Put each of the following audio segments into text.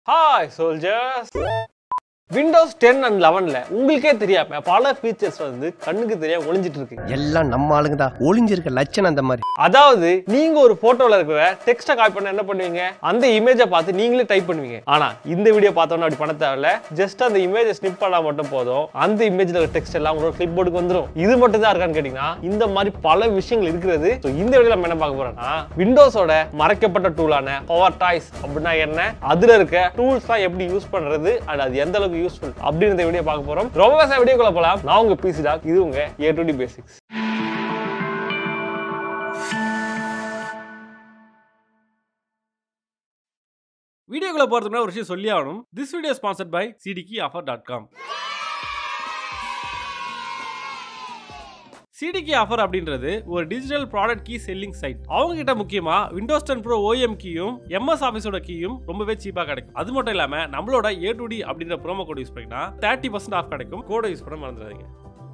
Hi soldiers Windows ten and லெவனில் உங்களுக்கே தெரியாம பல ஃபீச்சர்ஸ் வந்து கண்ணுக்கு தெரியாம ஒளிஞ்சிட்டு இருக்கு எல்லாம் நம்ம ஆளுங்க தான் ஒளிஞ்சிருக்க லட்சணம் அந்த மாதிரி அதாவது நீங்க ஒரு போட்டோல இருக்கிற டெக்ஸ்ட்டை காப்பி பண்ண என்ன பண்ணுவீங்க அந்த இமேஜை பார்த்து நீங்களே டைப் பண்ணுவீங்க ஆனா இந்த வீடியோ பார்த்தோன்னா அப்படி பண்ண தேவையில்ல ஜஸ்ட் அந்த இமேஜை ஸ்னிப் பண்ணா மட்டும் போதும் அந்த இமேஜ்ல இருக்கிற டெக்ஸ்ட் எல்லாம் உங்களோட கிளிப் போர்டுக்கு வந்துடும் இது மட்டும் தான் இருக்கான்னு கேட்டீங்கன்னா இந்த மாதிரி பல விஷயங்கள் இருக்கிறது So, இந்த வீடியோ நம்ம என்ன பார்க்க போறோம்னா விண்டோஸோட மறைக்கப்பட்ட டூலான பவர் டாய்ஸ் அப்படின்னா என்ன அதுல இருக்க டூல்ஸ்லாம் எப்படி யூஸ் பண்றது அண்ட் அது எந்த அளவுக்கு யூஸ்ஃபுல் அப்படின்னு இந்த வீடியோ பார்க்க போறோம் ரொம்ப வீடியோக்குள்ள போலாம் நான் உங்க பிசி டாக் இது உங்க ஏ டு டி பேசிக்ஸ் வீடியோக்குள்ள போறதுக்கு முன்னாடி ஒரு விஷயம் சொல்லி ஆகணும் this video sponsored by CDK offer dot com CDK offer அப்படின்றது ஒரு digital product key selling site அவங்க கிட்ட முக்கியமா விண்டோஸ் டென் ப்ரோ ஓஎம் கீயும் எம்எஸ் ஆஃபீஸோட கீயும் ரொம்பவே சீப்பா கிடைக்கும் அது மட்டும் இல்லாம நம்மளோட ஏ டு டி அப்படின்ற ப்ரோமோ கோட் யூஸ் பண்ணினா தேர்ட்டி பர்சன்ட் ஆஃப் கிடைக்கும் கோடை யூஸ் பண்ண மறந்துடாதீங்க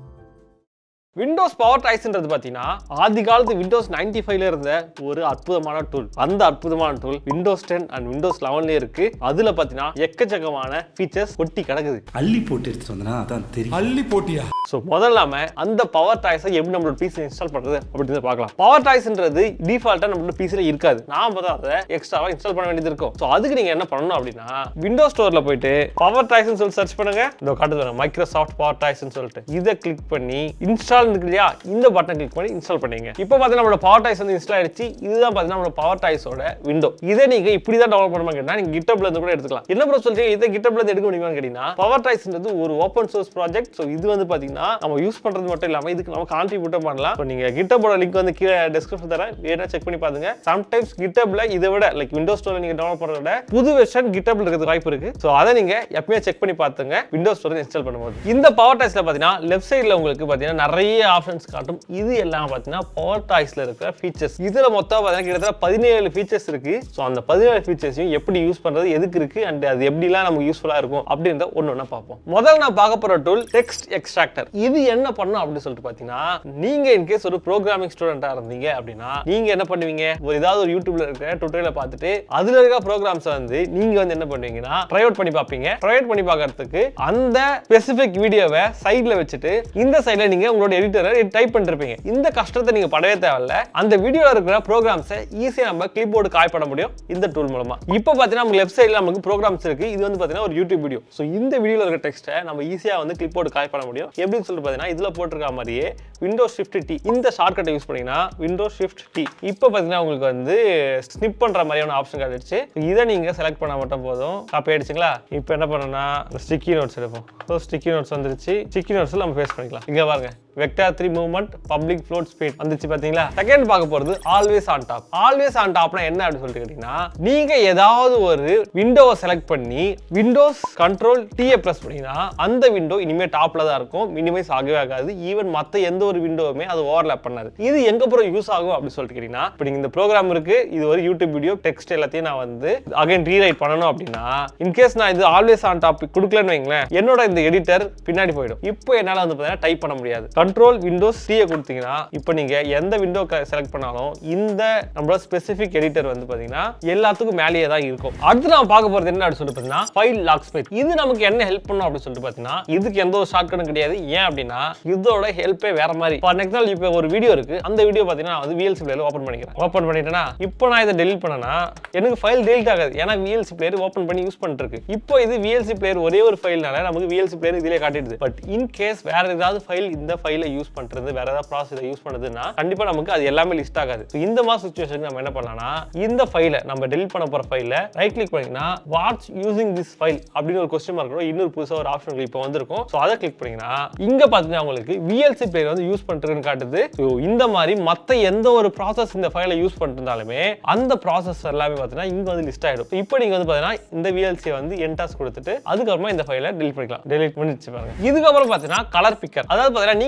விண்டோஸ் பவர் டாய்ஸ்ன்றது பார்த்தீங்கன்னா ஆதி காலத்து விண்டோஸ் நைன்டி ஃபைவ்ல இருந்த ஒரு அற்புதமான டூல் அந்த அற்புதமான tool Windows ten and Windows லெவன்லேயே இருக்கு அதுல பார்த்தீங்கன்னா எக்கச்சக்கமான ஃபீச்சர்ஸ் ஒட்டி கிடக்குது அள்ளி போட்டு எடுத்துட்டு வந்தனா அதான் தெரியும் அள்ளி போட்டியா ஸோ முதல்ல நாம அந்த பவர் டாய்ஸை எப்படி நம்மளோட பிசி இன்ஸ்டால் பண்றது அப்படின்னு பார்க்கலாம் பவர் டாய்ஸ்ன்றது டிஃபால்ட்டா நம்மளோட பிசில இருக்காது நாம தான் அதை எக்ஸ்ட்ராவா இன்ஸ்டால் பண்ண வேண்டியது இருக்கும் ஸோ அதுக்கு நீங்க என்ன பண்ணணும் அப்படின்னா விண்டோஸ் ஸ்டோர்ல போயிட்டு பவர் டாய்ஸ்னு சொல்லி சர்ச் பண்ணுங்க இந்த காட்டுது மைக்ரோசாஃப்ட் பவர் டாய்ஸ்னு சொல்லிட்டு இதை கிளிக் பண்ணி இன்ஸ்டால் இருக்கு இல்லையா இந்த பட்டன் கிளிக் பண்ணி இன்ஸ்டால் பண்ணீங்க இப்போ பார்த்தீங்கன்னா நம்மளோட பவர் டாய்ஸ் வந்து இன்ஸ்டால் ஆயிடுச்சு இதுதான் பார்த்தீங்கன்னா நம்மளோட பவர் டாய்ஸோட விண்டோ இதை நீங்க இப்படி தான் டெவலப் பண்ண கேட்டா நீங்க கிட்டப்ல இருந்து கூட எடுத்துக்கலாம் என்ன ப்ரோ சொல்றீங்க இதை கிட்டப்ல இருந்து எடுக்க முடியுமான்னு கேட்டீங்கன்னா பவர் டாய்ஸ்ன்றது ஒரு ஓப்பன் சோர்ஸ் ப்ராஜெக்ட் ஸோ இது வந்து பாத்தீங்கன்னா நம்ம யூஸ் பண்றது மட்டும் இல்லாம இதுக்கு நம்ம கான்ட்ரிபியூட் பண்ணலாம் ஸோ நீங்க கிட்டப்போட லிங்க் வந்து கீழே டிஸ்கிரிப்ஷன் தரேன் வேணா செக் பண்ணி பாருங்க சம்டைம்ஸ் கிட்டப்ல இதை விட லைக் விண்டோஸ் ஸ்டோர்ல நீங்க டெவலப் பண்றத விட புது வெர்ஷன் கிட்டப்ல இருக்கிறது வாய்ப்பு இருக்கு ஸோ அதை நீங்க எப்பயுமே செக் பண்ணி பார்த்துங்க விண்டோஸ் ஸ்டோர் இன்ஸ்டால் பண்ணும்போது இந்த பவர் டாய்ஸ்ல பாத்தீங்கன்னா லெஃப்ட் சைடுல உங்களுக்கு பாத்தீங்கன்னா நிறைய ஆப்ஷன்ஸ் காட்டும் இது எல்லாம் பாத்தீங்கன்னா பவர் டாய்ஸ்ல இருக்கிற ஃபீச்சர்ஸ் இதுல மொத்தம் பாத்தீங்கன்னா கிட்டத்தட்ட பதினேழு ஃபீச்சர்ஸ் இருக்கு ஸோ அந்த பதினேழு ஃபீச்சர்ஸையும் எப்படி யூஸ் பண்றது எதுக்கு இருக்கு அண்ட் அது எப்படிலாம் நமக்கு யூஸ்ஃபுல்லா இருக்கும் அப்படின்றத ஒன்று ஒன்றா பார்ப்போம் முதல்ல நான் பார்க்க போற டூல் டெக்ஸ்ட் எக்ஸ்ட்ராக்டர் இது என்ன பண்ணும் அப்படின்னு சொல்லிட்டு பார்த்தீங்கன்னா நீங்க இன்கேஸ் ஒரு ப்ரோக்ராமிங் ஸ்டூடெண்டா இருந்தீங்க அப்படின்னா நீங்க என்ன பண்ணுவீங்க ஒரு ஏதாவது ஒரு யூடியூப்ல இருக்கிற டுட்டோரியலை பார்த்துட்டு அதுல இருக்க ப்ரோக்ராம்ஸ் வந்து நீங்க வந்து என்ன பண்ணுவீங்கன்னா ட்ரை அவுட் பண்ணி பார்ப்பீங்க ட்ரை அவுட் பண்ணி பார்க்கறதுக்கு அந்த ஸ்பெசிபிக் வீடியோவை சைட்ல வச்சுட்டு இந்த சைட்ல நீங்க உங்களோட எடிட்டரை டைப் பண்ணிருப்பீங்க இந்த கஷ்டத்தை நீங்க படவே தேவையில்ல அந்த வீடியோல இருக்கிற ப்ரோக்ராம்ஸை ஈஸியா நம்ம கிளிப் போர்டு காய் பண்ண முடியும் இந்த டூல் மூலமா இப்போ பார்த்தீங்கன்னா நமக்கு லெஃப்ட் சைடில் நமக்கு ப்ரோக்ராம்ஸ் இருக்கு இது வந்து பார்த்தீங்கன்னா ஒரு யூடியூப் வீடியோ ஸோ இந்த வீடியோல இருக்க டெக்ஸ்ட்டை நம்ம ஈஸியா வந்து கிளிப் போர்டு காய் பண்ண முடியும் எப்படின்னு சொல்லிட்டு பார்த்தீங்கன்னா இதுல போட்டிருக்க மாதிரியே விண்டோஸ் ஷிஃப்ட் டி இந்த ஷார்ட்கட்டை யூஸ் பண்ணீங்கன்னா விண்டோஸ் ஷிஃப்ட் டி இப்போ பார்த்தீங்கன்னா உங்களுக்கு வந்து ஸ்னிப் பண்ற மாதிரியான ஆப்ஷன் கிடைச்சு இதை நீங்க செலக்ட் பண்ண மட்டும் போதும் காப்பி ஆயிடுச்சுங்களா இப்போ என்ன பண்ணணும்னா ஸ்டிக்கி நோட்ஸ் எடுப்போம் ஸோ ஸ்டிக்கி நோட்ஸ் வந்துருச்சு ஸ்டிக்கி நோட்ஸில் நம்ம பேஸ்ட் பண்ணிக்கலாம் இங்க பாருங்க vector three movement public float speed வந்துச்சு பாத்தீங்களா செகண்ட் பார்க்க போறது always on top always on டாப்னா என்ன அப்படின்னு சொல்லிட்டு கேட்டீங்கன்னா நீங்க ஏதாவது ஒரு விண்டோவை செலக்ட் பண்ணி விண்டோஸ் கண்ட்ரோல் டீயை பிரஸ் பண்ணீங்கன்னா அந்த விண்டோ இனிமே டாப்ல தான் இருக்கும் மினிமைஸ் ஆகவே ஆகாது ஈவன் மத்த எந்த ஒரு விண்டோவுமே அது ஓவர்லேப் பண்ணாது இது எங்க அப்புறம் யூஸ் ஆகும் அப்படின்னு சொல்லிட்டு கேட்டீங்கன்னா இப்போ நீங்க இந்த ப்ரோக்ராம் இருக்கு இது ஒரு யூடியூப் வீடியோ டெக்ஸ்ட் எல்லாத்தையும் நான் வந்து அகைன் ரீரைட் பண்ணணும் அப்படின்னா இன்கேஸ் நான் இது ஆல்வேஸ் ஆன் டாப் கொடுக்கலன்னு வைங்களேன் என்னோட இந்த எடிட்டர் பின்னாடி போயிடும் இப்போ என்னால வந்து பார்த்தீங்கன்னா டைப் பண்ண முடியாது கண்ட்ரோல் விண்டோஸ் டீயை கொடுத்தீங்கன்னா இப்போ நீங்க எந்த விண்டோ செலக்ட் பண்ணாலும் இந்த நம்மளோட ஸ்பெசிபிக் எடிட்டர் வந்து பாத்தீங்கன்னா எல்லாத்துக்கும் மேலேயே தான் இருக்கும் அடுத்து நம்ம பார்க்க போறது என்ன அப்படின்னு சொல்லிட்டு பார்த்தீங்கன்னா ஃபைல் லாக் ஸ்பேஸ் இது நமக்கு என்ன ஹெல்ப் பண்ணும் அப்படின்னு சொல்லிட்டு பார்த்தீங்கன்னா இதுக்கு எந்த ஒரு ஷார்ட்கட்டும் கிடையாது ஏன் அப்படின்னா இதோட ஹெல்ப்பே வேற மாதிரி ஃபார் எக்ஸாம்பிள் இப்போ ஒரு வீடியோ இருக்கு அந்த வீடியோ பார்த்தீங்கன்னா நான் வந்து விஎல்சி பிளேயர் ஓப்பன் பண்ணிக்கிறேன் ஓப்பன் பண்ணிட்டேன்னா இப்போ நான் இதை டெலிட் பண்ணனா எனக்கு ஃபைல் டெலிட் ஆகாது ஏன்னா விஎல்சி பிளேயர் ஓப்பன் பண்ணி யூஸ் பண்ணிட்டு இருக்கு இப்போ இது விஎல்சி பிளேயர் ஒரே ஒரு ஃபைல்னால நமக்கு விஎல்சி பிளேயர் இதிலே காட்டிடுது பட் இன் கேஸ் வேற ஏதாவது ஃபைல் இந்த ஃபைலை யூஸ் பண்றது வேற ஏதாவது ப்ராசஸ் யூஸ் பண்ணுதுன்னா கண்டிப்பா நமக்கு அது எல்லாமே லிஸ்ட் ஆகாது So, இந்த மாதிரி சுச்சுவேஷனுக்கு நம்ம என்ன பண்ணலாம்னா இந்த ஃபைலை நம்ம டெலிட் பண்ண போற ஃபைல ரைட் கிளிக் பண்ணீங்கன்னா வாட்ஸ் யூசிங் திஸ் ஃபைல் அப்படின்னு ஒரு கொஸ்டின் மார்க் இன்னொரு புதுசா ஒரு ஆப்ஷன் இப்போ வந்திருக்கும் ஸோ அதை கிளிக் பண்ணீங்கன்னா இங்க பாத்தீங்கன்னா உங்களுக்கு விஎல்சி பிளேயர் வந்து யூஸ் பண்ணிருக்குன்னு காட்டுது ஸோ இந்த மாதிரி மத்த எந்த ஒரு ப்ராசஸ் இந்த ஃபைலை யூஸ் பண்ணிருந்தாலுமே அந்த ப்ராசஸ் எல்லாமே பார்த்தீங்கன்னா இங்க வந்து லிஸ்ட் ஆயிடும் இப்போ நீங்க வந்து பாத்தீங்கன்னா இந்த விஎல்சி வந்து என்டாஸ் கொடுத்துட்டு அதுக்கப்புறமா இந்த ஃபைலை டெலிட் பண்ணிக்கலாம் டெலிட் பண்ணிச்சு பாருங்க இதுக்கப்புறம் பாத்தீங்கன்னா கலர் பிக்கர் அதாவது பாத்தீங்கன்னா நீங்க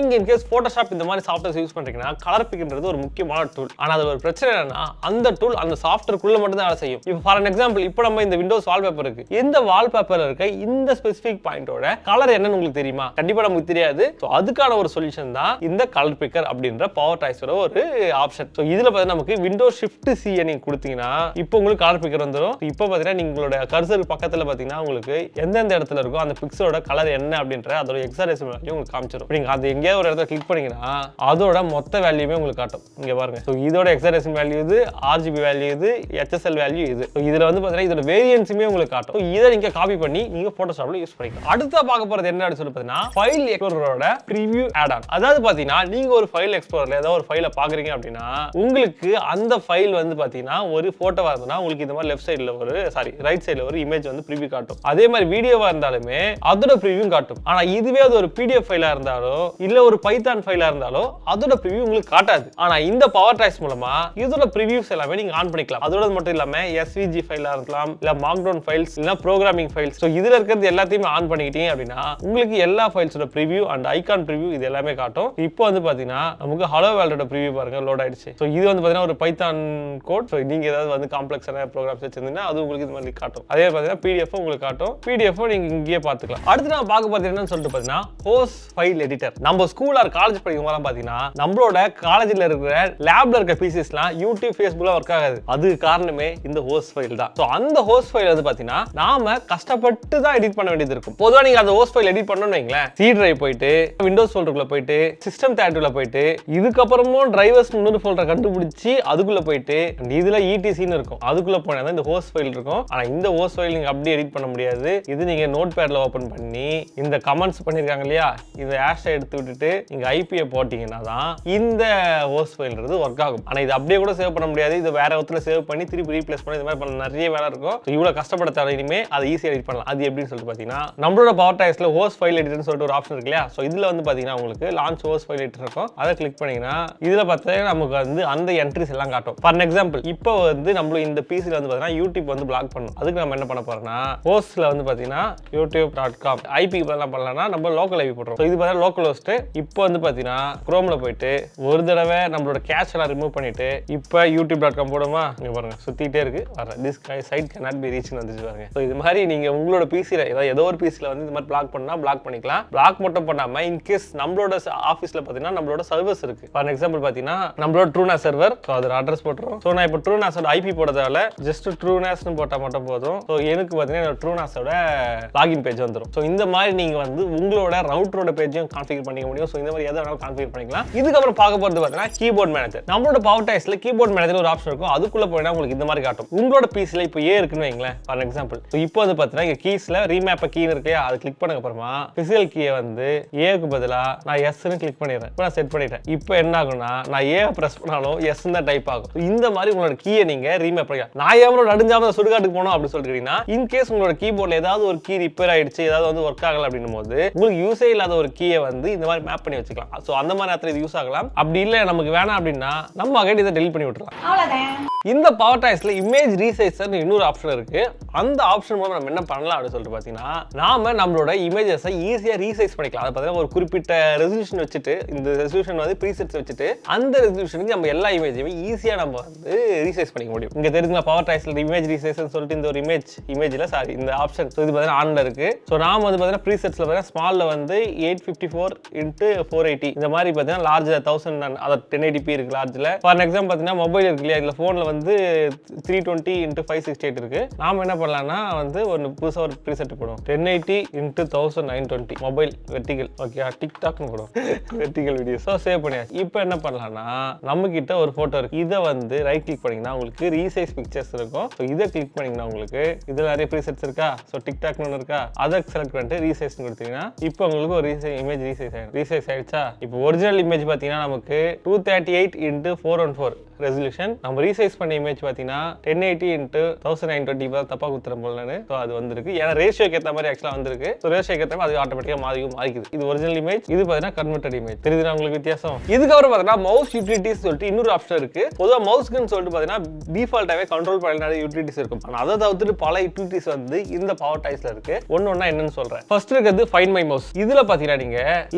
நீங்க இன்கேஸ் போட்டோஷாப் இந்த மாதிரி சாஃப்ட்வேர்ஸ் யூஸ் பண்றீங்கன்னா கலர் பிக்ன்றது ஒரு முக்கியமான டூல் ஆனா அது ஒரு பிரச்சனை என்னன்னா அந்த டூல் அந்த சாஃப்ட்வேர்க்குள்ள மட்டும் தான் வேலை செய்யும் இப்போ ஃபார் எக்ஸாம்பிள் இப்போ நம்ம இந்த விண்டோஸ் வால்பேப்பர் இருக்கு இந்த வால்பேப்பர்ல இருக்க இந்த ஸ்பெசிஃபிக் பாயிண்டோட கலர் என்னன்னு உங்களுக்கு தெரியுமா கண்டிப்பா நமக்கு தெரியாது ஸோ அதுக்கான ஒரு சொல்யூஷன் தான் இந்த கலர் பிக்கர் அப்படின்ற பவர் டாய்ஸோட ஒரு ஆப்ஷன் ஸோ இதுல பார்த்தீங்கன்னா நமக்கு விண்டோ ஷிஃப்ட் சி நீங்க கொடுத்தீங்கன்னா இப்போ உங்களுக்கு கலர் பிக்கர் வந்துடும் இப்போ பார்த்தீங்கன்னா நீங்களோட கர்சர் பக்கத்துல பார்த்தீங்கன்னா உங்களுக்கு எந்தெந்த இடத்துல இருக்கோ அந்த பிக்சலோட கலர் என்ன அப்படின்ற அதோட எக்ஸாரேஷன் வேல்யூ உங்களுக்கு காமிச்சிடும் நீங்க அது எங்கேயாவது ஒரு இடத்துல கிளிக் பண்ணீங்கன்னா அதோட மொத்த வேல்யூமே உங்களுக்கு காட்டும் இங்க பாருங்க ஸோ இதோட எக்ஸாரேஷன் வேல்யூ இது ஆர்ஜிபி வேல்யூ இது ஹெச்எஸ்எல் வேல்யூ இது So இதுல வந்து பார்த்தீங்கன்னா இதோட வேரியன்ஸுமே உங்களுக்கு காட்டும் So இதை நீங்க காப்பி பண்ணி நீங்க போட்டோஷாப்ல யூஸ் பண்ணிக்கலாம் அடுத்த பார்க்க போறது என்ன அப்படின்னு சொல்லி பார்த்தீங்கன்னா ஃபைல் எக்ஸ்ப்ளோரரோட ப்ரிவியூ ஆட் ஆன் அதாவது பார்த்தீங்கன்னா நீங்க ஒரு ஃபைல் எக்ஸ்ப்ளோரர்ல ஏதாவது ஒரு ஃபைலை பாக்குறீங்க அப்படின்னா உங்களுக்கு அந்த ஃபைல் வந்து பார்த்தீங்கன்னா ஒரு போட்டோவா இருந்ததுன்னா உங்களுக்கு இந்த மாதிரி லெஃப்ட் சைடில் ஒரு சாரி ரைட் சைடில் ஒரு இமேஜ் வந்து ப்ரிவியூ காட்டும் அதே மாதிரி வீடியோவா இருந்தாலுமே அதோட ப்ரிவியூ காட்டும் ஆனா இதுவே அது ஒரு பிடிஎஃப் ஃபைலா இருந்தாலோ இல்ல ஒரு பைத்தான் ஃபைலா இருந்தாலோ அதோட ப்ரிவியூ உங்களுக்கு காட்டாது ஆனா இந்த பவர் ட்ராக்ஸ் மூலமா இதோட ப்ரிவியூஸ் எல்லாமே நீங்க ஆன் பண்ணிக்கலாம் அதோட மட்டும் இல்லாம எஸ்விஜி ஃபைலா இருக்கலாம் இல்ல மார்க்டவுன் ஃபைல்ஸ் இல்ல ப்ரோக்ராமிங் ஃபைல்ஸ் ஸோ இதுல இருக்கிறது எல்லாத்தையுமே ஆன் பண்ணிக்கிட்டீங்க அப்படின்னா உங்களுக்கு எல்லா ஃபைல்ஸோட ப்ரிவியூ அண்ட் ஐகான் ப்ரிவியூ இது எல்லாமே காட்டும் இப்போ வந்து பாத்தீங்கன்னா நமக்கு ஹலோ வேல்டோட ப்ரிவியூ பாருங்க லோட் ஆயிடுச்சு ஸோ இது வந்து பாத்தீங்கன்னா ஒரு பைத்தான் கோட் ஸோ நீங்க ஏதாவது வந்து காம்ப்ளெக்ஸான ப்ரோக்ராம்ஸ் வச்சிருந்தீங்கன்னா அது உங்களுக்கு இது மாதிரி காட்டும் அதே பாத்தீங்கன்னா பிடிஎஃப் உங்களுக்கு காட்டும் பிடிஎஃப் நீங்க இங்கேயே பார்த்துக்கலாம் அடுத்து நான் பார்க்க போறது என்னன்னு சொல்லிட்டு பாத்தீங்கன்னா ஹோஸ் ஃபைல் எடிட்டர் நம்ம ஸ்கூல் ஆர் காலேஜ் படிக்கும் போதெல்லாம் பாத்தீங்கன்னா நம்மளோட காலேஜ்ல இருக்கிற லேப்ல இருக்க பிசிஸ்லாம் யூடியூப் ஃபேஸ்புக்ல ஒர்க் ஆகாது அதுக்கு காரணமே இந்த ஹோஸ் ஃபைல் தான் ஸோ அந்த ஹோஸ் ஃபைல் வந்து பாத்தீங்கன்னா நாம கஷ்டப்பட்டு தான் எடிட் பண்ண வேண்டியது இருக்கும் பொதுவா நீங்க அந்த ஹோஸ் ஃபைல் எடிட் பண்ணணும்னு வைங்களேன் சி டிரைவ் போயிட்டு விண்டோஸ் ஃபோல்டருக்குள்ள போயிட்டு சிஸ்டம் தேட்டருக்குள்ள போயிட்டு இதுக்கப்புறமும் டிரைவர்ஸ் முன்னூறு ஃபோல்டர் கண்டுபிடிச்சி அதுக்குள்ள போயிட்டு and இதுல இடிசின்னு இருக்கும் அதுக்குள்ள போனா தான் இந்த ஹோஸ் ஃபைல் இருக்கும் ஆனா இந்த ஹோஸ் ஃபைல் நீங்க அப்படியே எடிட் பண்ண முடியாது இது நீங்க நோட் பேட்ல ஓபன் பண்ணி இந்த கமெண்ட்ஸ் பண்ணிருக்காங்க இல்லையா இந்த ஹேஷை எடுத்து விட்டுட்டு நீங்க ஐபியை போட்டீங்கன்னா தான் இந்த ஹோஸ் ஃபைல்ன்றது ஒர்க் ஆகும் ஆனா இது அப்படியே கூட சேவ் பண்ண முடியாது இது வேற ஒருத்தர சேவ் பண்ணி திருப்பி ரீப்ளேஸ் பண்ணி இந்த மாதிரி பண்ண நிறைய வேலை இருக்கும் So இவ்வளவு கஷ்டப்பட தேவை இனிமே அதை ஈஸியாக எடிட் பண்ணலாம் அது எப்படின்னு சொல்லிட்டு பார்த்தீங்கன்னா நம்மளோட பவர் டாக்ஸ்ல ஹோஸ் ஃபைல் எடிட்டர்னு சொல்லிட்டு ஒரு ஆப்ஷன் இருக்கு இல்லையா ஸோ இதுல வந்து பார்த்தீங்கன்னா உங்களுக்கு லான்ச் ஹோஸ் ஃபைல் எடிட்டர் இருக்கும் அதை கிளிக் பண்ணீங்கன்னா இதுல பார்த்தீங்கன்னா நமக்கு வந்து அந்த என்ட்ரிஸ் எல்லாம் காட்டும் ஃபார் எக்ஸாம்பிள் இப்போ வந்து நம்மளும் இந்த பிசியில் வந்து பார்த்தீங்கன்னா யூடியூப் வந்து பிளாக் பண்ணும் அதுக்கு நம்ம என்ன பண்ண போறோம்னா ஹோஸ்ட்ல வந்து பார்த்தீங்கன்னா யூடியூப் டாட் காம் ஐபி என்ன பண்ணலாம்னா நம்ம லோக்கல் ஐபி போடுறோம் So இது பார்த்தீங்கன்னா லோக்கல் ஹோஸ்ட் இப்போ வந்து பார்த்தீங்கன்னா குரோம்ல போயிட்டு ஒரு தடவை நம்மளோட கேஷ் எல்லாம் ரிமூவ் பண்ணிட்டு இப்போ யூடியூப் டாட் காம் போடுமா இங்க பாருங்க சுத்திட்டே இருக்கு வர திஸ் சைட் கேனாட் பி ரீச்னு வந்துச்சு பாருங்க ஸோ இது மாதிரி நீங்க உங்களோட பிசியில் ஏதாவது ஏதோ ஒரு பிசியில் வந்து இந்த மாதிரி பிளாக் பண்ணா பிளாக் பண்ணிக்கலாம் பிளாக் மட்டும் பண்ணாம இன்கேஸ் நம்மளோட ஆஃபீஸில் பார்த்தீங்கன்னா நம்மளோட சர்வர்ஸ் இருக்கு ஃபார் எக்ஸாம்பிள் பார்த்தீங்கன்னா நம்மளோட ட்ரூனா சர்வர் ஸோ அதோட அட்ரஸ் போட்டுரும் ஸோ நான் இப்போ ட்ரூனாஸோட ஐபி போடுறதால ஜஸ்ட் ட்ரூனாஸ்னு போட்டால் மட்டும் போதும் ஸோ எனக்கு பார்த்தீங்கன்னா ட்ரூனாஸோட லாகின் பேஜ் வந்துடும் ஸோ இந்த மாதிரி நீங்க வந்து உங்களோட ரவுட்டரோட பேஜையும் கான்ஃபிகர் பண்ணிக்க முடியும் ஸோ இந்த மாதிரி எதை வேணாலும் கான்ஃபிகர் பண்ணிக்கலாம் இதுக்கப்புறம் பார்க்க போகிறது பார்த்தீங்கன்னா கீபோர்ட் மேனேஜர் நம்மளோட பவர் டைஸ்ல கீபோர்ட் மேனேஜர் ஒரு ஆப்ஷன் இருக்கும் அதுக்குள்ள போயினா உங்களுக்கு இந்த மாதிரி காட்டும் உங்களோட பீஸ்ல இப்போ ஏ இருக்குன்னு வைங்களேன் ஃபார் எக்ஸாம்பிள் ஸோ இப்போ வந்து பார்த்தீங்கன்னா இங்கே கீஸ்ல ரீமேப் கீன்னு இருக்கு அதை கிளிக் பண்ண அப்புறமா பிசிக்கல் கீயை வந்து ஏக்கு பதிலா நான் எஸ்ன்னு கிளிக் பண்ணிடுறேன் இப்போ நான் செட் பண்ணிட்டேன் இப்போ என்ன ஆகும்னா நான் ஏ ப்ரெஸ் பண்ணாலும் எஸ் தான் டைப் ஆகும் So இந்த மாதிரி உங்களோட கீயை நீங்க ரீமேப் பண்ணிக்கலாம் நான் எவ்வளோ நடுஞ்சாம சுடுகாட்டுக்கு போனோம் அப்படின்னு சொல்லிட்டீங்கன்னா இன்கேஸ் உங்களோட கீபோர்ட்ல ஏதாவது ஒரு கீ ரிப்பேர் ஆயிடுச்சு ஏதாவது வந்து ஒர்க் ஆகல அப்படின்னும் போது உங்களுக்கு யூஸே இல்லாத ஒரு கீயை வந்து இந்த மாதிரி மேப் பண்ணி வச்சுக்கலாம் ஸோ அந்த மாதிரி நேரத்தில் இது யூஸ் ஆகலாம் அப்படி இல்லை நமக்கு வேணாம் அப்படின்னா நம்ம அகைன் இதை டெலிட் பண்ணி விட்டுறலாம் அவ்வளோதான் இந்த பவர் டாய்ஸ்ல இமேஜ் ரீசைசர் இன்னொரு ஆப்ஷன் இருக்கு அந்த ஆப்ஷன் மூலம் நம்ம என்ன பண்ணலாம் அப்படின்னு சொல்லிட்டு பார்த்தீங்கன்னா நாம நம்மளோட இமேஜஸை ஈஸியாக ரீசைஸ் பண்ணிக்கலாம் அதை பார்த்தீங்கன்னா ஒரு குறிப்பிட்ட ரெசல்யூஷன் வச்சுட்டு இந்த ரெசல்யூஷன் வந்து ப்ரீசெட்ஸ் வச்சுட்டு அந்த ரெசல்யூஷனுக்கு நம்ம எல்லா இமேஜையுமே ஈஸியாக நம்ம வந்து ரீசைஸ் பண்ணிக்க முடியும் இங்கே தெரிஞ்சுங்களா பவர் டாய்ஸ்ல இமேஜ் ரீசைஸ்னு சொல்லிட்டு இந்த ஒரு இமேஜ் இமேஜில் சாரி இந்த ஆப்ஷன் ஸோ இது பார்த்தீங்கன்னா ஆன்ல இருக்கு ஸோ நாம வந்து பார்த்தீங்கன்னா ப்ரீசெட்ஸில் பார்த்தீங்கன்னா ஸ்மாலில் வந்து eight fifty four into four eighty இந்த மாதிரி பார்த்தீங்கன்னா லார்ஜ் தௌசண்ட் அதை டென் எயிட்டிபி இருக்கு லார்ஜில் ஃபார் எக்ஸாம்பிள் பார்த்தீங்கன்னா மொபைல் இருக்கு இல்லையா இதில் ஃபோனில் வந்து three twenty into five sixty eight இருக்கு நாம என்ன பண்ணலாம்னா வந்து ஒரு புதுசாக ஒரு ப்ரீசெட் போடுவோம் ten eighty into thousand nine twenty mobile vertical okay டிக்டாக்னு போடுவோம் வெர்டிகல் வீடியோ ஸோ சேவ் பண்ணியாச்சு இப்போ என்ன பண்ணலாம்னா நம்ம கிட்ட ஒரு ஃபோட்டோ இருக்கு இதை வந்து ரைட் கிளிக் பண்ணீங்கன்னா உங்களுக்கு ரீசைஸ் பிக்சர்ஸ் இருக்கும் ஸோ இதை கிளிக் பண்ணீங்கன்னா உங்களுக்கு இதில் நிறைய ப்ரீசெட்ஸ் இருக்கா ஸோ டிக்டாக்னு ஒன்று இருக்கா அதை செலக்ட் பண்ணிட்டு ரீசைஸ் கொடுத்தீங்கன்னா இப்போ உங்களுக்கு ஒரு ரீசை இமேஜ் ரீசைஸ் ஆகிடும் ரீசைஸ் ஆயிடுச்சா இப்போ ஒரிஜினல் இமேஜ் பார்த்தீங்கன்னா நமக்கு two thirty eight into four one four resolution நம்ம ரீசைஸ் பண்ண இமேஜ் பார்த்தீங்கன்னா ten eighty into thousand nine twenty தான் தப்பாக குத்துறேன் போலன்னு ஸோ அது வந்திருக்கு ஏன்னா ரேஷியோக்கு ஏற்ற மாதிரி ஆக்சுவலாக வந்திருக்கு ஸோ ரேஷியோக்கு ஏற்ற மாதிரி அது ஆட்டோமேட்டிக்காக மாறி மாறிக்குது இது ஒரிஜினல் இமேஜ் இது பார்த்தீங்கன்னா கன்வெர்டட் இமேஜ் தெரியுதுனா உங்களுக்கு வித்தியாசம் இதுக்கப்புறம் பார்த்தீங்கன்னா மவுஸ் யூட்டிலிட்டிஸ் சொல்லிட்டு இன்னொரு ஆப்ஷன் இருக்கு பொதுவாக மவுஸ்க்குன்னு சொல்லிட்டு பார்த்தீங்கன்னா டிஃபால்ட்டாகவே கண்ட்ரோல் பண்ண நிறைய யூட்டிலிட்டிஸ் இருக்கும் ஆனால் அதை தவிர்த்துட்டு பல யூட்டிலிட்டிஸ் வந்து இந்த பவர் டைஸ்ல இருக்கு ஒன்று ஒன்றா என்னன்னு சொல்றேன் ஃபர்ஸ்ட் இருக்கிறது ஃபைன் மை மவுஸ் இதுல பார்த்தீங்கன்னா நீங்க லெஃப்ட் கண்ட்ரோல்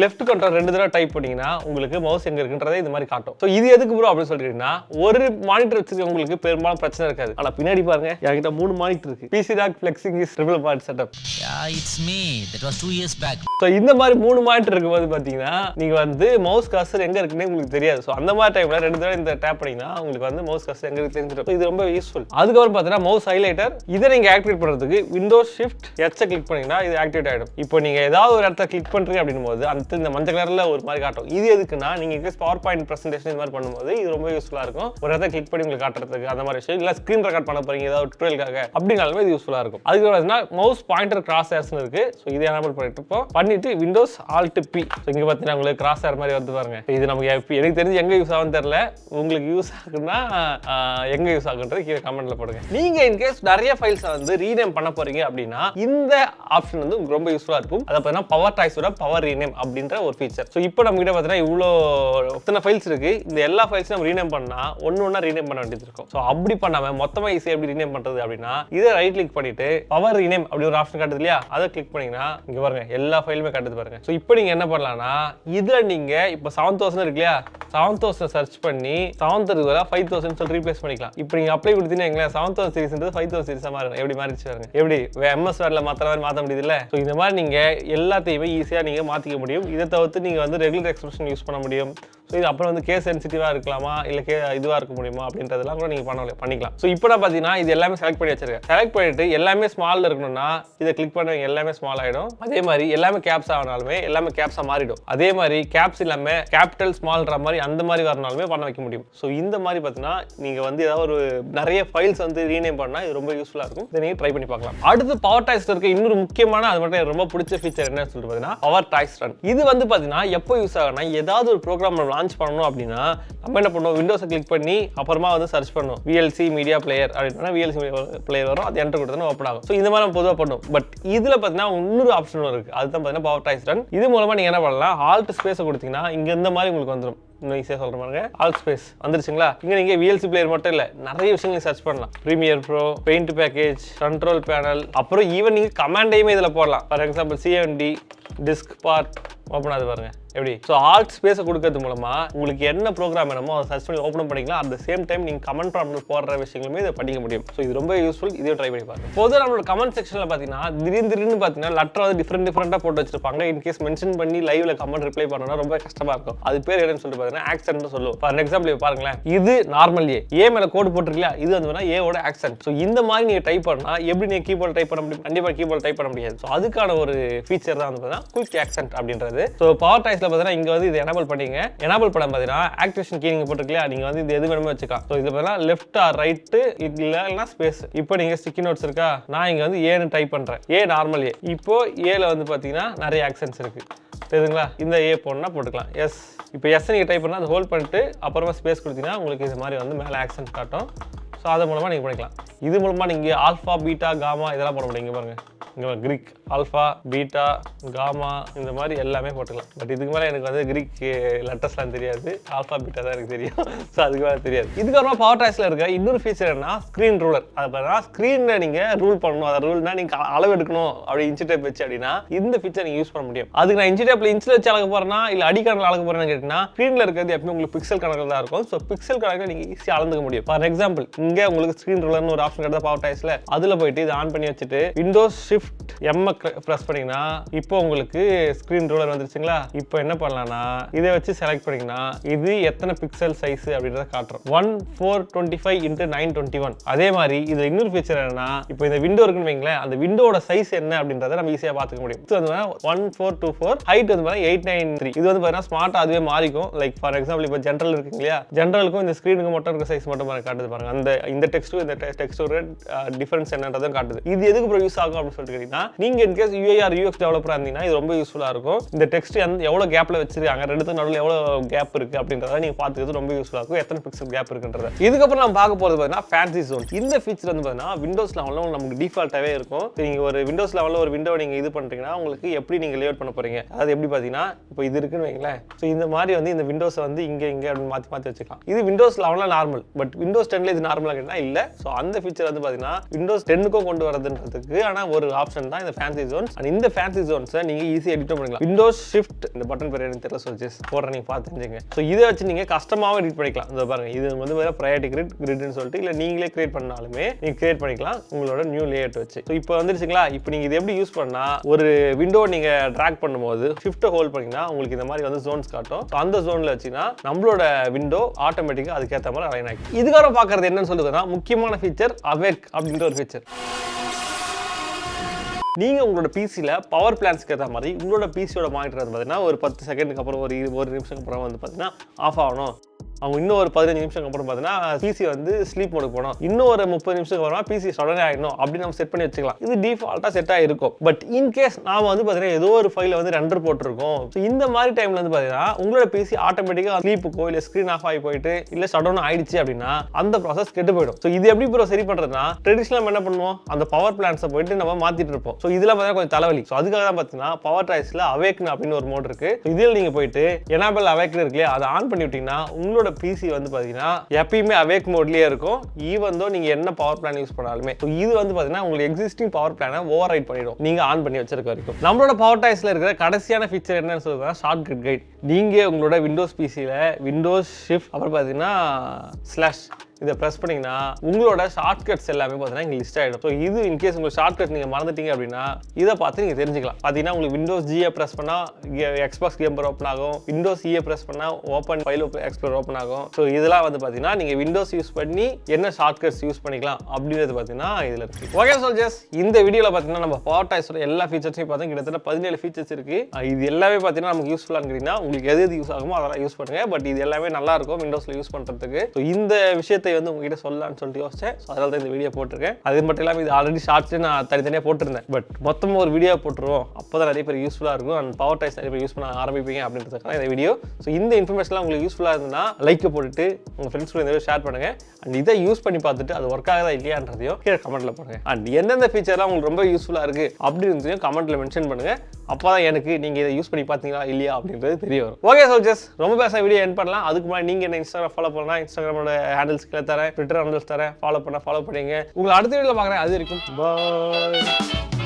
ஆல்டர் ரெண்டு தடவை டைப் பண்ணீங்கன்னா உங்களுக்கு மவுஸ் எங்க இருக்குன்றதை இந்த மாதிரி காட்டும் ஸோ இது எதுக்கு ப்ரோ அப்படின்னு சொல்லிட்டீங்கன்னா ஒரு மானிட்டர் வச்சிருக்கவங்களுக்கு பெரும்பாலும் பிரச்சனை இருக்காது ஆனா பின்னாடி பாருங்க என்கிட்ட மூணு மானிட்டர் இருக்கு PC dock flexing is triple part setup Yeah, it's me. That was two years back. So இந்த மாதிரி மூணு மானிட்டர் இருக்கும்போது பார்த்தீங்கன்னா நீங்க வந்து மவுஸ் கர்சர் எங்க இருக்குன்னே உங்களுக்கு தெரியாது ஸோ அந்த மாதிரி டைம்ல ரெண்டு தடவை இந்த டேப் பண்ணீங்கன்னா உங்களுக்கு வந்து மவுஸ் கர்சர் எங்க இருக்கு தெரிஞ்சிடும் So இது ரொம்ப யூஸ்ஃபுல் அதுக்கப்புறம் பார்த்தீங்கன்னா மவுஸ் ஹைலைட்டர் இதை நீங்க ஆக்டிவேட் பண்றதுக்கு விண்டோஸ் ஷிஃப்ட் எச்சை கிளிக் பண்ணீங்கன்னா இது ஆக்டிவேட் ஆயிடும் இப்போ நீங்க ஏதாவது ஒரு இடத்த கிளிக் பண்றீங்க அப்படின்னும் போது அந்த இந்த மஞ்சள் கலர்ல ஒரு மாதிரி காட்டும் இது எதுக்குன்னா நீங்க பவர் பாயிண்ட் பிரசன்டேஷன் இந்த மாதிரி பண்ணும்போது இது ரொம்ப யூஸ்ஃபுல்லா இருக்கும் ஒரு இடத்த கிளிக் பண்ணி உங்களுக்கு காட்டுறதுக்கு அந்த மாதிரி விஷயம் இல்ல ஸ்கிரீன் ரெக்கார்ட் பண்ண போறீங்க ஏதாவது டுவெல்காக அப்படினாலுமே இது யூஸ்ஃபுல்லா இருக்கும் அதுக்கு பார்த்தீங்கன்னா மவுஸ் பாயிண்டர் கிராஸ் ஏர்ஸ்னு இருக்கு ஸோ இதை எனபிள் பண்ணிட்டு இருப்போம் பண்ணிட்டு விண்டோஸ் ஆல்ட் பி ஸோ இங்க பார்த்தீங்கன்னா உங்களுக்கு கிராஸ் ஏர் மாதிரி வருது பாருங்க இது நமக்கு எப்ப- எனக்கு தெரிஞ்சு எங்க யூஸ் ஆகும் தெரியல உங்களுக்கு யூஸ் ஆகுன்னா ஆஹ், எங்க யூஸ் ஆகுன்றது கீழே கமெண்ட்ல போடுங்க நீங்க இன்கேஸ் நிறைய ஃபைல்ஸ் வந்து ரீநேம் பண்ண போறீங்க அப்படின்னா இந்த ஆப்ஷன் வந்து உங்களுக்கு ரொம்ப யூஸ்ஃபுல்லா இருக்கும் அதை பார்த்தீங்கன்னா பவர் டாய்ஸோட பவர் ரீநேம் அப்படின்ற ஒரு ஃபீச்சர் ஸோ இப்போ நம்ம கிட்ட பார்த்தீங்கன்னா இவ்வளோ எத்தனை ஃபைல்ஸ் இருக்கு இந்த எல்லா ஃபைல்ஸும் நம்ம ரீநேம் பண்ணா ஒன்று ஒன்றா ரீநேம் பண்ண வேண்டியது இருக்கும் ஸோ அப்படி பண்ணாம மொத்தமா ஈஸியாக எப்படி ரீநேம் பண்றது அப்படின்னா இதை ரைட் கிளிக் பண்ணிட்டு பவர் ரீநேம் அப்படி ஒரு ஆப்ஷன் காட்டுது இல்லையா அதை கிளிக் பண்ணீங்கன்னா இங்க பாருங்க எல்லா ஃபைலுமே காட்டுது பாருங்க ஸோ இப்போ நீங்க என்ன பண்ணலாம்னா இதுல நீங்க இப்போ செவன் தௌசண்ட் இருக்கு இல்லையா செவன் தௌசண்ட் சர்ச் பண்ணி செவன் தௌசண்ட் ஃபைவ் தௌசண்ட் சொல்லி ரீப்ளேஸ் பண்ணிக்கலாம் இப்போ நீங்க அப்ளை கொடுத்தீங்கன்னா செவன் தௌசண்ட் சீரிஸ்ன்றது ஃபைவ் தௌசண்ட் சீரிஸாக மாறும் எப்படி மாறிச்சு பாருங்க எப்படி எம்எஸ் வேர்டில் மாற்ற மாதிரி மாற்ற முடியுது இல்லை ஸோ இந்த மாதிரி நீங்க எல்லாத்தையுமே ஈஸியாக நீங்க மாற்றிக்க முடியும் இதை தவிர்த்து நீங்க வந்து ரெகுலர் எக்ஸ்பிரஷன் யூஸ் பண்ண முடியும் ஸோ இது அப்புறம் வந்து கேஸ் சென்சிட்டிவாக இருக்கலாமா இல்லை கே இதுவாக இருக்க முடியுமா அப்படின்றதெல்லாம் கூட நீங்கள் பண்ண பண்ணிக்கலாம் ஸோ இப்போ நான் பார்த்தீங்கன்னா இது எல்லாமே செலக்ட் பண்ணி வச்சிருக்கேன் செலக்ட் பண்ணிட்டு எல்லாமே ஸ்மாலில் இருக்கணும்னா இதை கிளிக் பண்ணுவீங்க எல்லாமே ஸ்மால் ஆகிடும் அதே மாதிரி எல்லாமே கேப்ஸ் ஆகினாலுமே எல்லாமே கேப்ஸாக மாறிடும் அதே மாதிரி கேப்ஸ் இல்லாமல் கேபிட்டல் ஸ்மால்ன்ற மாதிரி அந்த மாதிரி வரனாலுமே பண்ண வைக்க முடியும் ஸோ இந்த மாதிரி பார்த்தீங்கன்னா நீங்கள் வந்து ஏதாவது ஒரு நிறைய ஃபைல்ஸ் வந்து ரீநேம் பண்ணால் இது ரொம்ப யூஸ்ஃபுல்லாக இருக்கும் இதை நீங்கள் ட்ரை பண்ணி பார்க்கலாம் அடுத்து பவர் டாய்ஸ் இருக்க இன்னொரு முக்கியமான அது மட்டும் எனக்கு ரொம்ப பிடிச்ச ஃபீச்சர் என்ன சொல்லிட்டு பார்த்தீங்கன்னா பவர் டாய்ஸ் ரன் இது வந்து பார்த்தீங்கன்னா எப்போ யூஸ் ஆகும்னா ஏதாவது ஒரு ப்ரோக்ராம் நம்ம லான்ச் பண்ணணும் அப்படின்னா நம்ம என்ன பண்ணுவோம் விண்டோஸை கிளிக் பண்ணி அப்புறமா வந்து சர்ச் பண்ணுவோம் விஎல்சி மீடியா பிளேயர் அப்படின்னா விஎல்சி பிளேயர் வரும் அது என்டர் கொடுத்தா ஓப்பன் ஆகும் ஸோ இந்த மாதிரி நம்ம பொதுவாக பண்ணுவோம் பட் இதில் பார்த்தீங்கன்னா இன்னொரு ஆப்ஷன் இருக்கு அதுதான் பார்த்தீங்கன்னா பவர் டாய்ஸ் ரன் இது மூலமாக நீங்கள் என்ன பண்ணலாம் ஆல்ட் ஸ்பேஸை கொடுத்தீங்கன்னா இங்கே இந்த மாதிரி உங்களுக்கு வந்துடும் இன்னும் ஈஸியாக சொல்கிற பாருங்க ஆல் ஸ்பேஸ் வந்துருச்சுங்களா இங்கே நீங்கள் விஎல்சி பிளேயர் மட்டும் இல்லை நிறைய விஷயங்கள் சர்ச் பண்ணலாம் premiere pro paint package control panel அப்புறம் ஈவன் நீங்கள் கமாண்டையுமே இதில் போடலாம் for example CND disk part open ஆகுது பாருங்க எப்படி ஸோ ஆல்ட் ஸ்பேஸை கொடுக்கறது மூலமா உங்களுக்கு என்ன ப்ரோக்ராம் வேணுமோ அதை சர்ச் பண்ணி ஓப்பன் பண்ணிக்கலாம் அட் த சேம் டைம் நீங்கள் கமெண்ட் ப்ராப்ளம் போடுற விஷயங்களுமே இதை படிக்க முடியும் ஸோ இது ரொம்ப யூஸ்ஃபுல் இதையும் ட்ரை பண்ணி பாருங்க பொதுவாக நம்மளோட கமெண்ட் செக்ஷனில் பார்த்தீங்கன்னா திடீர்னு திடீர்னு பார்த்தீங்கன்னா லெட்டர் வந்து டிஃப்ரெண்ட் டிஃப்ரெண்ட்டாக போட்டு வச்சிருப்பாங்க இன்கேஸ் மென்ஷன் பண்ணி லைவ்ல கமெண்ட் ரிப்ளை பண்ணணும்னா ரொம்ப கஷ்டமா இருக்கும் அது பேர் என்னன்னு சொல்லிட்டு பார்த்தீங்கன்னா ஆக்சென்ட் சொல்லுவோம் ஃபார் எக்ஸாம்பிள் பாருங்களேன் இது நார்மல் ஏ ஏ மேல கோடு போட்டிருக்கீங்களா இது வந்து ஏவோட ஆக்சென்ட் ஸோ இந்த மாதிரி நீங்க டைப் பண்ணா எப்படி நீங்க கீபோர்ட் டைப் பண்ண முடியும் கண்டிப்பா கீபோர்ட் டைப் பண்ண முடியாது ஸோ அதுக்கான ஒரு ஃபீச்சர் தான் வந்து பார்த்தீங்கன்னா குயிக் ஆக்சென்ட் அப்படின்றது ஸோ பவர் டைஸ்ல பார்த்தீங்கன்னா இங்க வந்து இது எனபிள் பண்ணீங்க எனபிள் பண்ண பார்த்தீங்கன்னா ஆக்டிவேஷன் கீ நீங்க போட்டிருக்கீங்களா நீங்க வந்து இது எது வேணுமோ வச்சுக்கலாம் ஸோ இது பார்த்தீங்கன்னா லெஃப்ட் ஆர் ரைட்டு இல்லைன்னா ஸ்பேஸ் இப்போ நீங்க ஸ்டிக்கி நோட்ஸ் இருக்கா நான் இங்க வந்து ஏன்னு டைப் பண்றேன் ஏ நார்மல் ஏ இப்போ ஏல வந்து பார்த்தீங்கன்னா நிறைய ஆக்சன்ஸ் இருக்கு தெரியுதுங்களா இந்த ஏ போடணும்னா போட்டுக்கலாம் எஸ் இப்போ எஸ் நீங்கள் டைப் பண்ணால் அதை ஹோல்ட் பண்ணிட்டு அப்புறமா ஸ்பேஸ் கொடுத்தீங்கன்னா உங்களுக்கு இது மாதிரி வந்து மேலே ஆக்சன்ட் காட்டும் ஸோ அது மூலமாக நீங்கள் பண்ணிக்கலாம் இது மூலமாக நீங்கள் ஆல்ஃபா பீட்டா காமா இதெல்லாம் போட முடியும் இங்கே பாருங்க இங்கே கிரீக் ஆல்ஃபா பீட்டா காமா இந்த மாதிரி எல்லாமே போட்டுக்கலாம் பட் இதுக்கு மேலே எனக்கு வந்து கிரீக் லெட்டர்ஸ்லாம் தெரியாது ஆல்ஃபா பீட்டா தான் எனக்கு தெரியும் ஸோ அதுக்கு மேலே தெரியாது இதுக்கப்புறமா பவர் டாய்ஸில் இருக்க இன்னொரு ஃபீச்சர் என்ன ஸ்க்ரீன் ரூலர் அது பார்த்தீங்கன்னா ஸ்க்ரீனில் நீங்கள் ரூல் பண்ணணும் அதை ரூல்னா நீங்கள் அளவு எடுக்கணும் அப்படி இன்ச்சு டேப் வச்சு அப்படின்னா இந்த ஃபீச்சர் நீங்கள் யூஸ் பண்ண முடியும் அதுக்கு நான் இன்ச்சு டேப்பில் இன்ச்சில் வச்சு அளக்க போகிறேன்னா இல்லை அடிக்கணக்கில் அளக்க போகிறேன்னு கேட்டிங்கன்னா ஸ்க்ரீனில் இருக்கிறது எப்பவுமே உங்களுக்கு பிக்சல் கணக்கில் தான் இருக்கும் ஸோ பிக்சல் கணக்கில் நீங்கள் ஈஸியாக அளந்துக்க முடியும் ஃபார் எக்ஸாம்பிள் இங்கே உங்களுக்கு ஸ்க்ரீன் ரூலர்னு ஒரு ஆப்ஷன் கிடையாது பவர் டாய்ஸில் அதில் போயிட்டு இதை ஆன் பண்ணி வச்சுட்டு விண்டோஸ் ஷிஃப்ட் எம் ப்ரெஸ் பண்ணீங்கன்னா இப்போ உங்களுக்கு ஸ்க்ரீன் ரூலர் வந்துருச்சுங்களா இப்போ என்ன பண்ணலாம்னா இதை வச்சு செலக்ட் பண்ணீங்கன்னா இது எத்தனை பிக்சல் சைஸ் அப்படின்றத காட்டுறோம் one four twenty five into nine twenty one அதே மாதிரி இது இன்னொரு ஃபீச்சர் என்னன்னா இப்போ இந்த விண்டோ இருக்குன்னு வைங்களேன் அந்த விண்டோட சைஸ் என்ன அப்படின்றத நம்ம ஈஸியாக பார்த்துக்க முடியும் இது வந்து one four two four height வந்து பார்த்தீங்கன்னா எயிட் நைன் த்ரீ இது வந்து பார்த்தீங்கன்னா ஸ்மார்ட்டாக அதுவே மாறிக்கும் லைக் ஃபார் எக்ஸாம்பிள் இப்போ ஜென்ரல் இருக்கு இல்லையா ஜென்ரலுக்கும் இந்த ஸ்க்ரீனுக்கு மட்டும் இருக்க சைஸ் மட்டும் பாருங்க காட்டுது பாருங்க அந்த இந்த டெக்ஸ்ட்டும் இந்த டெக்ஸ்டோட டிஃபரன்ஸ் என்னன்றதும் காட்டுது இது எதுக்கு ப்ரோ யூஸ் ஆகும் அப்படின்னு சொல்லிட்டு கேட்டீங்கன்னா நீங்க இன்கேஸ் யூஐஆர் யூஎக்ஸ் டெவலப்பராக இருந்தீங்கன்னா இது ரொம்ப யூஸ்ஃபுல்லாக இருக்கும் இந்த டெக்ஸ்ட் எந்த எவ்வளோ கேப்ல வச்சிருக்காங்க ரெண்டுத்துக்கு நடுவில் எவ்வளோ கேப் இருக்கு அப்படின்றத நீங்க பார்த்துக்கிறது ரொம்ப யூஸ்ஃபுல்லாக இருக்கும் எத்தனை பிக்சல் கேப் இருக்குன்றத இதுக்கப்புறம் நம்ம பார்க்க போறது பார்த்தீங்கன்னா ஃபேன்சி ஜோன் இந்த ஃபீச்சர் வந்து பார்த்தீங்கன்னா விண்டோஸ் லெவலில் நமக்கு டிஃபால்ட்டாகவே இருக்கும் நீங்க ஒரு விண்டோஸ் லெவலில் ஒரு விண்டோ நீங்க இது பண்றீங்கன்னா உங்களுக்கு எப்படி நீங்க லேஅவுட் பண்ண போறீங்க அதாவது எப்படி பார்த்தீங்கன்னா இப்போ இது இருக்குன்னு வைங்களேன் ஸோ இந்த மாதிரி வந்து இந்த விண்டோஸை வந்து இங்க இங்க அப்படின்னு மாற்றி மாற்றி வச்சுக்கலாம் இது விண்டோஸ் லெவலில் நார்மல் பட் விண்டோஸ் டென்ல இது நார்மலாக பண்ணலாம் கேட்டா இல்ல ஸோ அந்த ஃபீச்சர் வந்து பாத்தீங்கன்னா விண்டோஸ் டென்னுக்கும் கொண்டு வரதுன்றதுக்கு ஆனா ஒரு ஆப்ஷன் தான் இந்த ஃபேன்சி ஜோன்ஸ் அண்ட் இந்த ஃபேன்சி ஜோன்ஸை நீங்க ஈஸியாக எடிட் பண்ணிக்கலாம் விண்டோஸ் ஷிஃப்ட் இந்த பட்டன் பேர் எனக்கு தெரியல சொல்லிச்சு போடுற நீங்க பார்த்து தெரிஞ்சுங்க ஸோ இதை வச்சு நீங்க கஸ்டமாவும் எடிட் பண்ணிக்கலாம் இந்த பாருங்க இது வந்து வேற ப்ரையாரிட்டி கிரிட் கிரிட்னு சொல்லிட்டு இல்ல நீங்களே கிரியேட் பண்ணாலுமே நீங்க கிரியேட் பண்ணிக்கலாம் உங்களோட நியூ லேஅவுட் வச்சு ஸோ இப்போ வந்துருச்சுங்களா இப்போ நீங்க இது எப்படி யூஸ் பண்ணா ஒரு விண்டோ நீங்க ட்ராக் பண்ணும்போது ஷிஃப்ட்டை ஹோல்ட் பண்ணீங்கன்னா உங்களுக்கு இந்த மாதிரி வந்து ஜோன்ஸ் காட்டும் ஸோ அந்த ஜோன்ல வச்சுன்னா நம்மளோட விண்டோ ஆட்டோமேட்டிக்காக அதுக்கேற்ற மாதிரி அலைன் ஆகிடும் இதுக்காக பார்க்கறது என்னன்னு சொல்லுதுன்னா முக்கியமான ஃபீச்சர் அவேக் அப்படின்ற ஒரு ஃபீச்சர் நீங்க உங்களோட பிசியில் பவர் பிளான்ஸ்க்கு ஏற்ற மாதிரி உங்களோட பிசியோட மானிட்டர் வந்து பார்த்தீங்கன்னா ஒரு பத்து செகண்டுக்கு அப்புறம் ஒரு இரு- ஒரு நிமிஷத்துக்கு அப்புறம் வந்து பார்த்தீங்கன்னா ஆஃப் ஆகணும் அவங்க இன்னும் ஒரு பதினஞ்சு நிமிஷம் அப்புறம் பார்த்தீங்கன்னா பிசி வந்து ஸ்லீப் மோடுக்கு போகணும் இன்னும் ஒரு முப்பது நிமிஷத்துக்கு அப்புறமா பிசி உடனே ஆகிடணும் அப்படின்னு நம்ம செட் பண்ணி வச்சுக்கலாம் இது டிஃபால்ட்டாக செட் ஆகிருக்கும் பட் இன் கேஸ் நாம வந்து பார்த்தீங்கன்னா ஏதோ ஒரு ஃபைல வந்து ரெண்டர் போட்டிருக்கோம் ஸோ இந்த மாதிரி டைம்ல வந்து பார்த்தீங்கன்னா உங்களோட பிசி ஆட்டோமேட்டிக்காக ஸ்லீப்புக்கோ இல்லை ஸ்க்ரீன் ஆஃப் ஆகி போயிட்டு இல்லை ஷட் டவுன் ஆயிடுச்சு அப்படின்னா அந்த ப்ராசஸ் கெட்டு போயிடும் ஸோ இது எப்படி ப்ரோ சரி பண்ணுறதுனா ட்ரெடிஷ்னலாக என்ன பண்ணுவோம் அந்த பவர் பிளான்ஸை போயிட்டு நம்ம மாற்றிட்டு இருப்போம் ஸோ இதில் பார்த்தீங்கன்னா கொஞ்சம் தலைவலி ஸோ அதுக்காக தான் பார்த்தீங்கன்னா பவர் ட்ரைஸில் அவேக்னு அப்படின்னு ஒரு மோட் இருக்கு இதில் நீங்கள் போயிட்டு எனாபல் அவேக்னு இருக்கு இல்லையா அதை ஆன் பண்ணி விட்டீங்கன்னா உங்களோட பிசி வந்து பார்த்தீங்கன்னா எப்பயுமே அவேக் மோட்லேயே இருக்கும் ஈவன் தோ நீங்கள் என்ன பவர் பிளான் யூஸ் பண்ணாலுமே ஸோ இது வந்து பார்த்தீங்கன்னா உங்களுக்கு எக்ஸிஸ்டிங் பவர் பிளானை ஓவர் ரைட் பண்ணிடும் நீங்கள் ஆன் பண்ணி வச்சிருக்க வரைக்கும் நம்மளோட பவர் டாய்ஸில் இருக்கிற கடைசியான ஃபீச்சர் என்னன்னு சொல்லுவாங்க ஷார்ட் கட் கைட் நீங்கள் உங்களோட விண்டோஸ் பிசியில் விண்டோஸ் ஷிஃப்ட் அப்புறம் பார்த்தீங்கன்னா ஸ்லாஷ் இதை ப்ரெஸ் பண்ணீங்கன்னா உங்களோட ஷார்ட்கட்ஸ் எல்லாமே பார்த்தீங்கன்னா இங்கே லிஸ்ட் ஆகிடும் ஸோ இது இன்கேஸ் உங்கள் ஷார்ட்கட் நீங்கள் மறந்துட்டீங்க அப்படின்னா இதை பார்த்து நீங்கள் தெரிஞ்சுக்கலாம் பார்த்தீங்கன்னா உங்களுக்கு விண்டோஸ் ஜியை ப்ரெஸ் பண்ணால் எக்ஸ்பாக்ஸ் கேம்பர் ஓப்பன் ஆகும் விண்டோஸ் இயை ப்ரெஸ் பண்ணால் ஓப்பன் ஃபைல் எக்ஸ்ப்ளோர் ஓப்பன் ஆகும் ஸோ இதெல்லாம் வந்து பார்த்தீங்கன்னா நீங்கள் விண்டோஸ் யூஸ் பண்ணி என்ன ஷார்ட்கட்ஸ் யூஸ் பண்ணிக்கலாம் அப்படின்றது பார்த்தீங்கன்னா இதில் இருக்கு ஓகே சோல்ஜர்ஸ் இந்த வீடியோவில் பார்த்தீங்கன்னா நம்ம பவர் டாய்ஸோட எல்லா ஃபீச்சர்ஸையும் பார்த்தீங்கன்னா கிட்டத்தட்ட பதினேழு ஃபீச்சர்ஸ் இருக்கு அஹ் இது எல்லாமே பார்த்தீங்கன்னா நமக்கு யூஸ்ஃபுல்லாக இருக்கிறீங்கன்னா உங்களுக்கு எது எது யூஸ் ஆகுமோ அதெல்லாம் யூஸ் பண்ணுங்க பட் இது எல்லாமே நல்லா இருக்கும் விண்டோஸில் யூஸ் பண்ணுறதுக்கு ஸோ இந்த விஷயத்தை வந்து உங்ககிட்ட சொல்லலாம்னு சொல்லிட்டு யோசிச்சேன் ஸோ அதனால தான் இந்த வீடியோ போட்டிருக்கேன் அது மட்டும் இல்லாமல் இது ஆல்ரெடி ஷார்ட்ஸ் நான் தனித்தனியாக போட்டிருந்தேன் பட் மொத்தமாக ஒரு வீடியோ போட்டுருவோம் அப்போ தான் நிறைய பேர் யூஸ்ஃபுல்லாக இருக்கும் அண்ட் பவர் டைஸ் நிறைய பேர் யூஸ் பண்ண ஆரம்பிப்பீங்க அப்படின்றதுக்காக இந்த வீடியோ ஸோ இந்த இன்ஃபர்மேஷன்லாம் உங்களுக்கு யூஸ்ஃபுல்லாக இருந்ததுன்னா லைக்கை போட்டுட்டு உங்கள் ஃப்ரெண்ட்ஸ் கூட இந்த வீடியோ ஷேர் பண்ணுங்க அண்ட் இதை யூஸ் பண்ணி பார்த்துட்டு அது ஒர்க் ஆகுதா இல்லையான்றதையும் கீழே கமெண்ட்ல போடுங்க அண்ட் எந்தெந்த ஃபீச்சர்லாம் உங்களுக்கு ரொம்ப யூஸ்ஃபுல்லாக இருக்கு அப்படின்றதையும் கமெண்ட்ல மென்ஷன் பண்ணுங்க அப்போ தான் எனக்கு நீங்கள் இதை யூஸ் பண்ணி பார்த்தீங்களா இல்லையா அப்படின்றது தெரிய வரும் ஓகே சோல்ஜர்ஸ் ரொம்ப பேச வீடியோ என் பண்ணலாம் அதுக்கு முன்னாடி நீங்கள் என்ன இன்ஸ்டாகிராம் ஃபாலோ பண்ணலாம் இன்ஸ்டாகிராமோட ஹேண்டில்ஸ் கீழே தரேன் ட்விட்டர் ஹேண்டில்ஸ் தரேன் ஃபாலோ பண்ண ஃபாலோ பண்ணுங்க உங்களை அடுத்த வீடியோவில் பார்க்குறேன் அது வரைக்கும் பாய்